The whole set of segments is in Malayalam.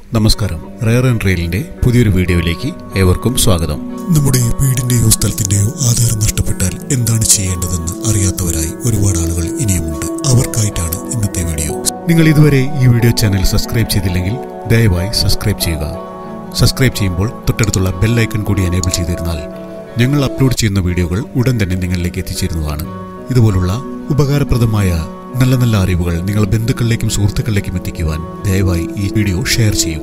നമസ്കാരം റയർ ആൻഡ് റെയിലിന്റെ പുതിയൊരു വീഡിയോയിലേക്ക് ഏവർക്കും സ്വാഗതം നമ്മുടെ വീടിന്റെയോ സ്ഥലത്തിന്റെയോ ആധാരം നഷ്ടപ്പെട്ടാൽ എന്താണ് ചെയ്യേണ്ടതെന്ന് അറിയാത്തവരായി ഒരുപാട് ആളുകൾ ഇനിയുമുണ്ട് അവർക്കായിട്ടാണ് ഇന്നത്തെ വീഡിയോ നിങ്ങൾ ഇതുവരെ ഈ വീഡിയോ ചാനൽ സബ്സ്ക്രൈബ് ചെയ്തില്ലെങ്കിൽ ദയവായി സബ്സ്ക്രൈബ് ചെയ്യുക സബ്സ്ക്രൈബ് ചെയ്യുമ്പോൾ തൊട്ടടുത്തുള്ള ബെൽ ഐക്കൺ കൂടി എനേബിൾ ചെയ്തിരുന്നാൽ ഞങ്ങൾ അപ്ലോഡ് ചെയ്യുന്ന വീഡിയോകൾ ഉടൻ തന്നെ നിങ്ങളിലേക്ക് എത്തിച്ചേരുന്നതാണ് ഇതുപോലുള്ള ഉപകാരപ്രദമായ നല്ല നല്ല അറിവുകൾ നിങ്ങൾ ബന്ധുക്കളിലേക്കും സുഹൃത്തുക്കളിലേക്കും എത്തിക്കുവാൻ ദയവായി ഈ വീഡിയോ ഷെയർ ചെയ്യുക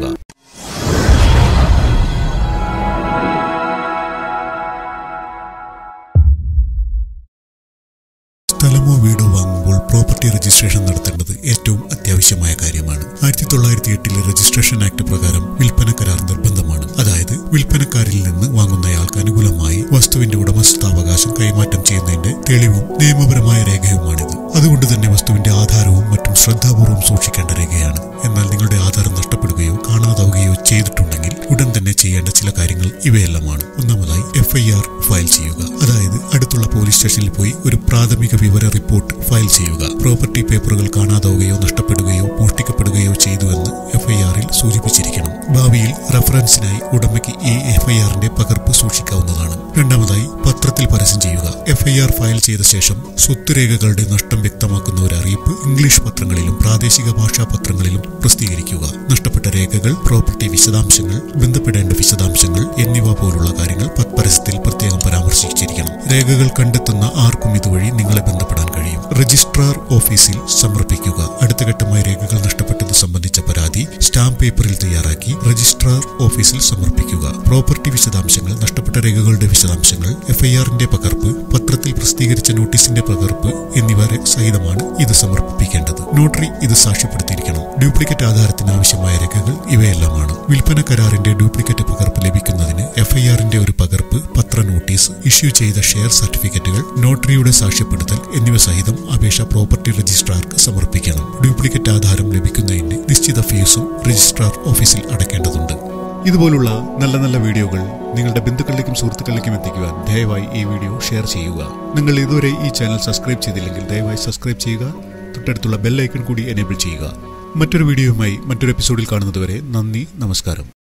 സ്ഥലമോ വീടോ വാങ്ങുമ്പോൾ പ്രോപ്പർട്ടി രജിസ്ട്രേഷൻ നടത്തേണ്ടത് ഏറ്റവും അത്യാവശ്യമായ കാര്യമാണ് ആയിരത്തി തൊള്ളായിരത്തി എട്ടിലെ രജിസ്ട്രേഷൻ ആക്ട് പ്രകാരം വിൽപ്പന കരാർ നിർബന്ധമാണ് അതായത് വിൽപ്പനക്കാരിൽ നിന്ന് വാങ്ങുന്നയാൾക്ക് അനുകൂലമായി വസ്തുവിന്റെ ഉടമസ്ഥാവകാശം കൈമാറ്റം ചെയ്യുന്നതിന്റെ തെളിവും നിയമപരമായ രേഖയുമാണിത് അതുകൊണ്ട് തന്നെ വസ്തുവിന്റെ ആധാരവും മറ്റും ശ്രദ്ധാപൂർവം സൂക്ഷിക്കേണ്ട രേഖയാണ് എന്നാൽ നിങ്ങളുടെ ആധാരം നഷ്ടപ്പെടുകയോ കാണാതാവുകയോ ചെയ്തിട്ടുണ്ടെങ്കിൽ ഉടൻ തന്നെ ചെയ്യേണ്ട ചില കാര്യങ്ങൾ ഇവയെല്ലാമാണ് ഒന്നാമതായി എഫ്ഐആർ ഫയൽ ചെയ്യുക അതായത് അടുത്തുള്ള പോലീസ് സ്റ്റേഷനിൽ പോയി ഒരു പ്രാഥമിക വിവര റിപ്പോർട്ട് ഫയൽ ചെയ്യുക പ്രോപ്പർട്ടി പേപ്പറുകൾ കാണാതാവുകയോ നഷ്ടപ്പെടുകയോ മോഷ്ടിക്കപ്പെടുകയോ ചെയ്തുവെന്ന് എഫ്ഐആറിൽ സൂചിപ്പിച്ചിരിക്കണം ഭാവിയിൽ റഫറൻസിനായി ഉടമയ്ക്ക് ഈ എഫ്ഐആറിന്റെ പകർപ്പ് സൂക്ഷിക്കാവുന്നതാണ് രണ്ടാമതായി പത്രത്തിൽ പരസ്യം ചെയ്യുക എഫ്ഐആർ ഫയൽ ചെയ്ത ശേഷം സ്വത്തുരേഖകളുടെ നഷ്ടം വ്യക്തമാക്കുന്ന ഒരു അറിയിപ്പ് ഇംഗ്ലീഷ് പത്രങ്ങളിലും പ്രാദേശിക ഭാഷാ പത്രങ്ങളിലും പ്രസിദ്ധീകരിക്കുക നഷ്ടപ്പെട്ട രേഖകൾ പ്രോപ്പർട്ടി വിശദാംശങ്ങൾ ബന്ധപ്പെടേണ്ട വിശദാംശങ്ങൾ എന്നിവ പോലുള്ള കാര്യങ്ങൾ പ- പരസ്യത്തിൽ പ്രത്യേകം പരാമർശിച്ചിരിക്കണം രേഖകൾ കണ്ടെത്തുന്ന ആർക്കും ഇതുവഴി നിങ്ങളെ ബന്ധപ്പെടാൻ കഴിയും രജിസ്ട്രാർ ഓഫീസിൽ സമർപ്പിക്കുക അടുത്ത ഘട്ടമായി രേഖകൾ നഷ്ടപ്പെട്ടത് സംബന്ധിച്ച പരാതി സ്റ്റാമ്പ് പേപ്പറിൽ തയ്യാറാക്കി രജിസ്ട്രാർ ഓഫീസിൽ സമർപ്പിക്കുക പ്രോപ്പർട്ടി വിശദാംശങ്ങൾ നഷ്ടപ്പെട്ട രേഖകളുടെ വിശദാംശങ്ങൾ എഫ്ഐആറിന്റെ പകർപ്പ് പത്രത്തിൽ പ്രസിദ്ധീകരിച്ച നോട്ടീസിന്റെ പകർപ്പ് എന്നിവ രെ- സഹിതമാണ് ഇത് സമർപ്പിക്കേണ്ടത് നോട്ടറി ഇത് സാക്ഷ്യപ്പെടുത്തിയിരിക്കണം ഡ്യൂപ്ലിക്കേറ്റ് ആധാരത്തിന് ആവശ്യമായ രേഖകൾ ഇവയെല്ലാമാണ് വിൽപ്പന കരാറിന്റെ ഡ്യൂപ്ലിക്കേറ്റ് പകർപ്പ് ലഭിക്കുന്നതിന് എഫ്ഐആറിന്റെ ഒരു പകർപ്പ് പത്ര നോട്ടീസ് ഇഷ്യൂ ചെയ്ത ഷെയർ സർട്ടിഫിക്കറ്റുകൾ നോട്ടറിയുടെ സാക്ഷ്യപ്പെടുത്തൽ എന്നിവ സഹിതം അപേക്ഷ പ്രോപ്പർട്ടി രജിസ്ട്രാർക്ക് സമർപ്പിക്കണം ഡ്യൂപ്ലിക്കേറ്റ് ആധാരം ലഭിക്കുന്നതിന് നിശ്ചിത ഫീസും രജിസ്ട്രാർ ഓഫീസിൽ അടയ്ക്കേണ്ടതുണ്ട് ഇതുപോലുള്ള നല്ല നല്ല വീഡിയോകൾ നിങ്ങളുടെ ബന്ധുക്കളിലേക്കും സുഹൃത്തുക്കളിലേക്കും എത്തിക്കുവാൻ ദയവായി ഈ വീഡിയോ ഷെയർ ചെയ്യുക നിങ്ങൾ ഇതുവരെ ഈ ചാനൽ സബ്സ്ക്രൈബ് ചെയ്തില്ലെങ്കിൽ ദയവായി സബ്സ്ക്രൈബ് ചെയ്യുക തൊട്ടടുത്തുള്ള ബെൽ ഐക്കൺ കൂടി എനേബിൾ ചെയ്യുക മറ്റൊരു വീഡിയോയുമായി മറ്റൊരു എപ്പിസോഡിൽ കാണുന്നതുവരെ നന്ദി നമസ്കാരം